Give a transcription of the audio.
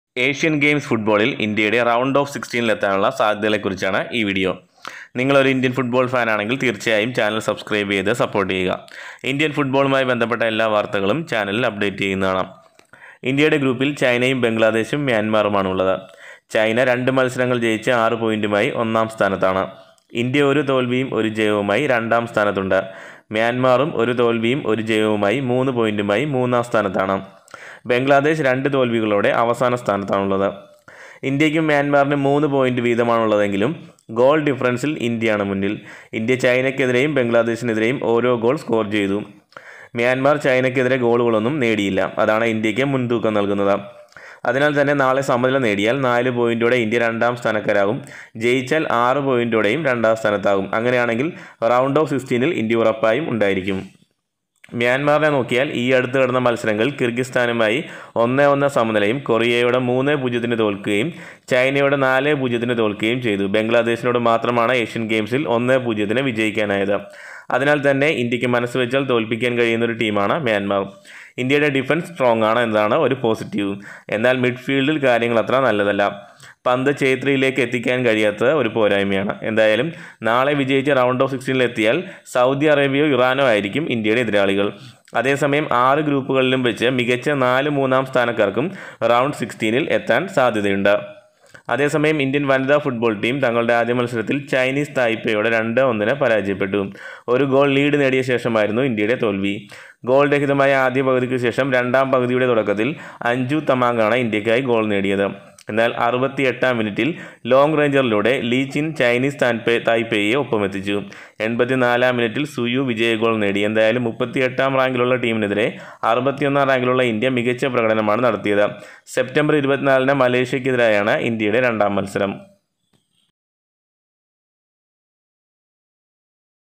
Asian games ഫുട്ബോളിൽ ഇന്ത്യയുടെ round of സിക്സ്റ്റീനിലെത്താനുള്ള സാധ്യതകളെക്കുറിച്ചാണ് ഈ വീഡിയോ നിങ്ങളൊരു ഇന്ത്യൻ ഫുട്ബോൾ ഫാനാണെങ്കിൽ തീർച്ചയായും ചാനൽ സബ്സ്ക്രൈബ് ചെയ്ത് സപ്പോർട്ട് ചെയ്യുക ഇന്ത്യൻ ഫുട്ബോളുമായി ബന്ധപ്പെട്ട എല്ലാ വാർത്തകളും ചാനലിൽ അപ്ഡേറ്റ് ചെയ്യുന്നതാണ് ഇന്ത്യയുടെ ഗ്രൂപ്പിൽ ചൈനയും ബംഗ്ലാദേശും മ്യാൻമാറുമാണുള്ളത് ചൈന രണ്ട് മത്സരങ്ങൾ ജയിച്ച് ആറ് പോയിന്റുമായി ഒന്നാം സ്ഥാനത്താണ് ഇന്ത്യ ഒരു തോൽവിയും ഒരു ജയവുമായി രണ്ടാം സ്ഥാനത്തുണ്ട് മ്യാൻമാറും ഒരു തോൽവിയും ഒരു ജയവുമായി മൂന്ന് പോയിന്റുമായി മൂന്നാം സ്ഥാനത്താണ് ബംഗ്ലാദേശ് രണ്ട് തോൽവികളോടെ അവസാന സ്ഥാനത്താണുള്ളത് ഇന്ത്യക്കും മ്യാൻമാറിനും മൂന്ന് പോയിന്റ് വീതമാണുള്ളതെങ്കിലും ഗോൾ ഡിഫറൻസിൽ ഇന്ത്യയാണ് മുന്നിൽ ഇന്ത്യ ചൈനയ്ക്കെതിരെയും ബംഗ്ലാദേശിനെതിരെയും ഓരോ ഗോൾ സ്കോർ ചെയ്തു മ്യാൻമാർ ചൈനയ്ക്കെതിരെ ഗോളുകളൊന്നും നേടിയില്ല അതാണ് ഇന്ത്യക്ക് മുൻതൂക്കം നൽകുന്നത് അതിനാൽ തന്നെ നാളെ സമനില നേടിയാൽ നാല് പോയിന്റോടെ ഇന്ത്യ രണ്ടാം സ്ഥാനക്കാരാകും ജയിച്ചാൽ ആറ് പോയിന്റോടെയും രണ്ടാം സ്ഥാനത്താകും അങ്ങനെയാണെങ്കിൽ റൗണ്ട് ഓഫ് സിക്സ്റ്റീനിൽ ഇന്ത്യ ഉറപ്പായും ഉണ്ടായിരിക്കും മ്യാൻമാറിനെ നോക്കിയാൽ ഈ അടുത്ത് കിടന്ന മത്സരങ്ങൾ കിർഗിസ്ഥാനുമായി ഒന്ന് ഒന്ന് സമനിലയും കൊറിയയോട് മൂന്ന് പൂജ്യത്തിന് തോൽക്കുകയും ചൈനയോട് നാല് പൂജ്യത്തിന് തോൽക്കുകയും ചെയ്തു ബംഗ്ലാദേശിനോട് മാത്രമാണ് ഏഷ്യൻ ഗെയിംസിൽ ഒന്ന് പൂജ്യത്തിന് വിജയിക്കാനായത് അതിനാൽ തന്നെ ഇന്ത്യക്ക് മനസ്സ് വെച്ചാൽ തോൽപ്പിക്കാൻ കഴിയുന്ന ഒരു ടീമാണ് മ്യാൻമാർ ഇന്ത്യയുടെ ഡിഫൻസ് സ്ട്രോങ് ആണ് എന്നതാണ് ഒരു പോസിറ്റീവ് എന്നാൽ മിഡ്ഫീൽഡിൽ കാര്യങ്ങൾ അത്ര നല്ലതല്ല പന്ത് ചേത്രിയിലേക്ക് എത്തിക്കാൻ കഴിയാത്തത് ഒരു പോരായ്മയാണ് എന്തായാലും നാളെ വിജയിച്ച് റൗണ്ട് ഓഫ് സിക്സ്റ്റീനിൽ എത്തിയാൽ സൗദി അറേബ്യയോ ഇറാനോ ആയിരിക്കും ഇന്ത്യയുടെ എതിരാളികൾ അതേസമയം ആറ് ഗ്രൂപ്പുകളിലും വെച്ച് മികച്ച നാല് മൂന്നാം സ്ഥാനക്കാർക്കും റൗണ്ട് സിക്സ്റ്റീനിൽ എത്താൻ സാധ്യതയുണ്ട് അതേസമയം ഇന്ത്യൻ വനിതാ ഫുട്ബോൾ ടീം തങ്ങളുടെ ആദ്യ മത്സരത്തിൽ ചൈനീസ് തായ്പയോട് രണ്ട് ഒന്നിന് പരാജയപ്പെട്ടു ഒരു ഗോൾ ലീഡ് നേടിയ ശേഷമായിരുന്നു ഇന്ത്യയുടെ തോൽവി ഗോൾ രഹിതമായ ആദ്യ പകുതിക്ക് ശേഷം രണ്ടാം പകുതിയുടെ തുടക്കത്തിൽ അഞ്ജു തമാങ്ങാണ് ഇന്ത്യക്കായി ഗോൾ നേടിയത് എന്നാൽ അറുപത്തി എട്ടാം മിനിറ്റിൽ ലോങ് റേഞ്ചറിലൂടെ ലീ ചിൻ ചൈനീസ് താൻപേ തായ്പേയെ ഒപ്പമെത്തിച്ചു എൺപത്തിനാലാം മിനിറ്റിൽ സുയു വിജയ ഗോൾ നേടി എന്തായാലും മുപ്പത്തി എട്ടാം റാങ്കിലുള്ള ടീമിനെതിരെ അറുപത്തിയൊന്നാം റാങ്കിലുള്ള ഇന്ത്യ മികച്ച പ്രകടനമാണ് നടത്തിയത് സെപ്റ്റംബർ ഇരുപത്തിനാലിന് മലേഷ്യക്കെതിരായാണ് ഇന്ത്യയുടെ രണ്ടാം മത്സരം